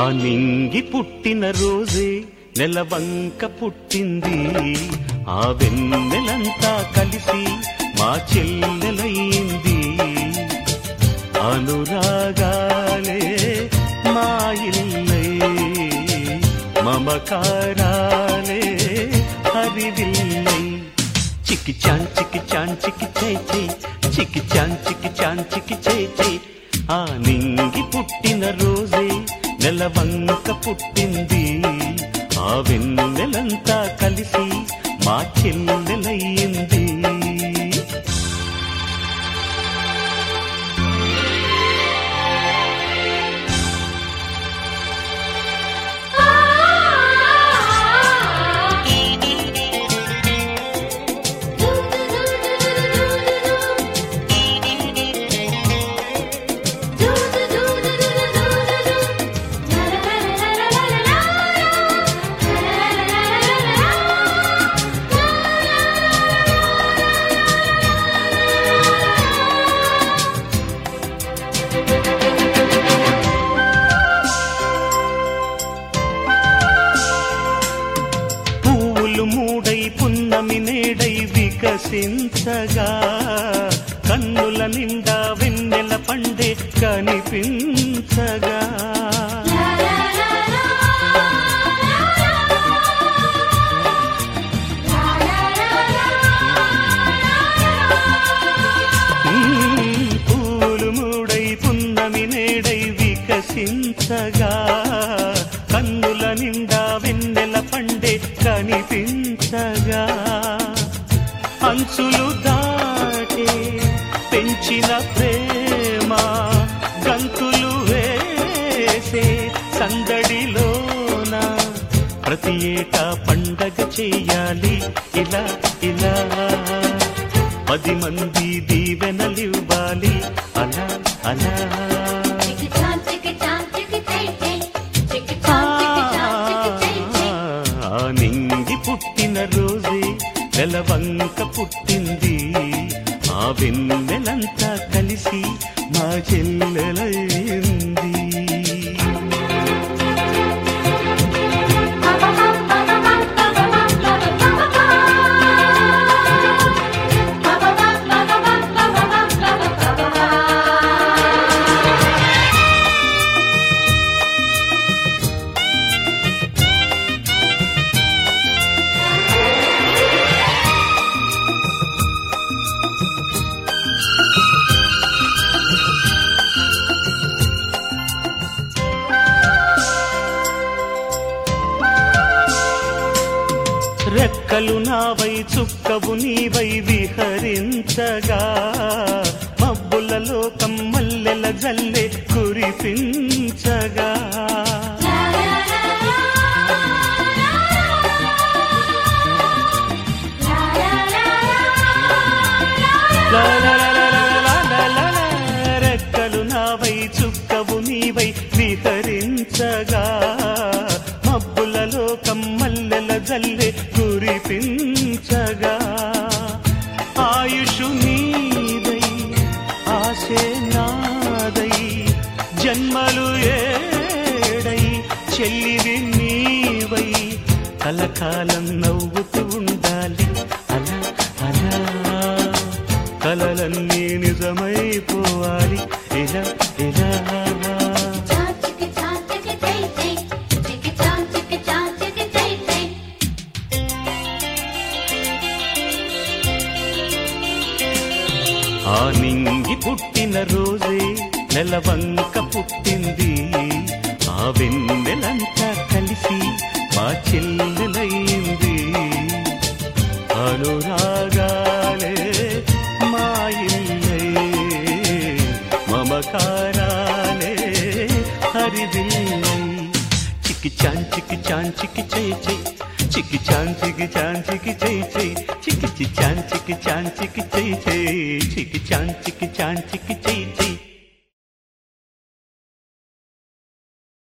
నింగి పుట్టిన రోజే నెలవంక పుట్టింది ఆ వెన్నెలంతా కలిసి మా చెల్లెలయ్యింది అనురాగాలే మా ఇల్లై మమకారాలే హరివిల్లై చికి చాన్ చికి చాన్ చికి చై చై చికి చాన్ చికి చాన్ చికి చై చై ఆ నింగి పుట్టిన రోజే నెలవంక పుట్టింది ఆ వెన్నెలంతా కలిసి మా చెల్లెలయ్యింది పువ్వులు మూడై పున్నమి నేడై వికసించగా కన్నుల నిండా వెన్నెల పండే కనిపించగా మ్మ్, పువ్వులు మూడై పున్నమి నేడై వికసించగా కన్నుల నిండా వెన్నెల పండే కనిపించగా అంచులు దాటే పెంచిన ప్రేమ గంతులు వేసే సందడిలోన ప్రతి ఏటా పండగ చెయ్యాలి ఇలా ఇలా పది మంది దీవెనలివ్వాలి అలా అలా ఆ నింగి పుట్టిన రోజే నెలవంక పుట్టింది ఆ వెన్నెలంతా కలిసి మా చెల్లెలైంది రెక్కలు నావై చుక్కవు నీవై విహరించగా మబ్బులలో కమ్మల్లెల జల్లె కురిపించగా లా లా లా లా లా లా లా లా లా. రెక్కలు నావై చుక్కవు నీవై విహరించగా మబ్బులలో కమ్మల్లెల జల్లె కురిపించగా ఆయుషు నీదై ఆశే నాదై జన్మలు ఏడై చెల్లివి నీవై కలకాలం నవ్వుతూ ఉండాలి అలా అలా కలలన్నీ నిజమైపోవాలి ఇలా ఇలా ఆ నింగి పుట్టిన రోజే నెలవంక పుట్టింది ఆ వెన్నెలంతా కలిసి మా చెల్లెలైంది అనురాగాలే మా ఇల్లై మమకారాలే హరిదిల్లై చికి చాన్ చికి చాన్ చికి చై చై చికి చాన్ చికి చాన్ చికి చై చై చికి చి చాన్ చికి చాన్ చికి చై చై చికి చాన్ చికి చాన్ చికి చై చై